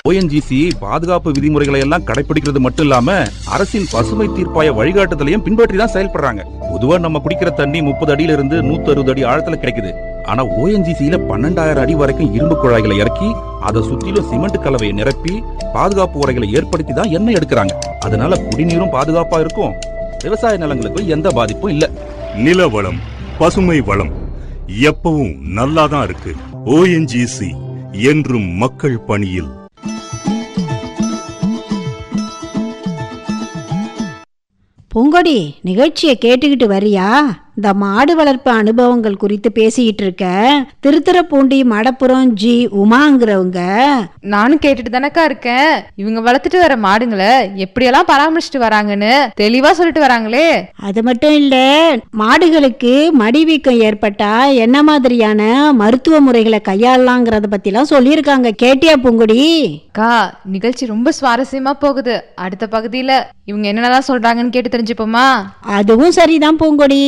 ONGC பாதுகாப்பு விதிமுறைகளை எல்லாம் கடைபிடிக்கிறது மட்டும் இல்லாம அரசின் பசுமை தீர்ப்பாய வழிகாட்டுதலையும் பின்பற்றி தான் செயல்படுறாங்க பொதுவா நம்ம குடிக்கிற தண்ணி முப்பது அடியில இருந்து நூத்தி அறுபது அடி ஆழத்துல கிடைக்குது ஆனா ஓஎன்ஜிசியில பன்னெண்டாயிரம் அடி வரைக்கும் இரும்பு குழாய்களை இறக்கி அதை சுத்திலும் சிமெண்ட் கலவையை நிரப்பி பாதுகாப்பு உரைகளை ஏற்படுத்தி தான் எண்ணெய் எடுக்கிறாங்க அதனால குடிநீரும் பாதுகாப்பா இருக்கும் விவசாய நிலங்களுக்கும் எந்த பாதிப்பும் இல்ல நில வளம் பசுமை வளம் எப்பவும் நல்லாதான் இருக்கு ஓஎன்ஜிசி என்றும் மக்கள் பணியில் பூங்கொடி நிகழ்ச்சியை கேட்டுக்கிட்டு வரியா இந்த மாடு வளர்ப்பு அனுபவங்கள் குறித்து பேசிக்கிட்டு இருக்க திருத்துறைப்பூண்டி மடப்புறம் ஜி உமாங்கிறவங்க நானும் கேட்டுட்டு தானக்கா இருக்கேன் இவங்க வளர்த்துட்டு வர மாடுங்களை எப்படியெல்லாம் பராமரிச்சுட்டு வராங்கன்னு தெளிவா சொல்லிட்டு வராங்களே அது மட்டும் இல்ல மாடுகளுக்கு மடிவீக்கம் ஏற்பட்டா என்ன மாதிரியான மருத்துவ முறைகளை கையாளலாங்கிறத பத்திலாம் சொல்லியிருக்காங்க கேட்டியா பூங்கொடி அக்கா நிகழ்ச்சி ரொம்ப சுவாரஸ்யமா போகுது அடுத்த பகுதியில இவங்க என்னென்னலாம் சொல்றாங்கன்னு கேட்டு தெரிஞ்சுப்போமா அதுவும் சரிதான் பூங்கொடி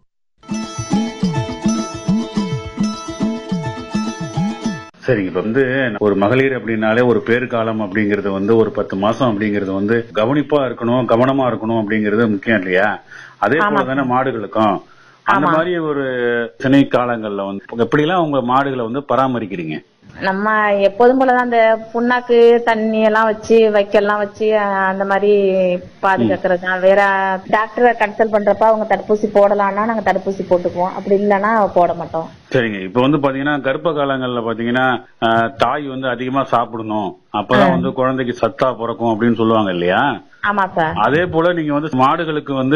சரி இப்ப வந்து ஒரு மகளிர் அப்படின்னாலே ஒரு பேறுகாலம் அப்படிங்கிறது வந்து ஒரு பத்து மாசம் அப்படிங்கிறது வந்து கவனிப்பா இருக்கணும் கவனமா இருக்கணும் அப்படிங்கிறது முக்கியம் இல்லையா அதே போல தானே மாடுகளுக்கும் அந்த மாதிரி ஒரு சினை காலங்கள்ல வந்து எப்படி எல்லாம் உங்க மாடுகளை வந்து பராமரிக்கிறீங்க நம்ம எப்போதும் போலதான் அந்த புண்ணாக்கு தண்ணி எல்லாம் வச்சு வைக்கல்லாம் வச்சு அஹ், அந்த மாதிரி பாதுகாக்கிறது தான் வேற டாக்டரை கன்சல்ட் பண்றப்ப அவங்க தடுப்பூசி போடலாம்னா நாங்க தடுப்பூசி போட்டுக்குவோம் அப்படி இல்லைன்னா போட மாட்டோம் சரிங்க இப்ப வந்து பாத்தீங்கன்னா கர்ப்ப காலங்கள்ல பாத்தீங்கன்னா ஆஹ், தாய் வந்து அதிகமா சாப்பிடணும் அப்பதான் வந்து குழந்தைக்கு சத்தா பிறக்கும் அப்படின்னு சொல்லுவாங்க இல்லையா ஆமா சார் அதே போல நீங்க வந்து மாடுகளுக்கு வந்து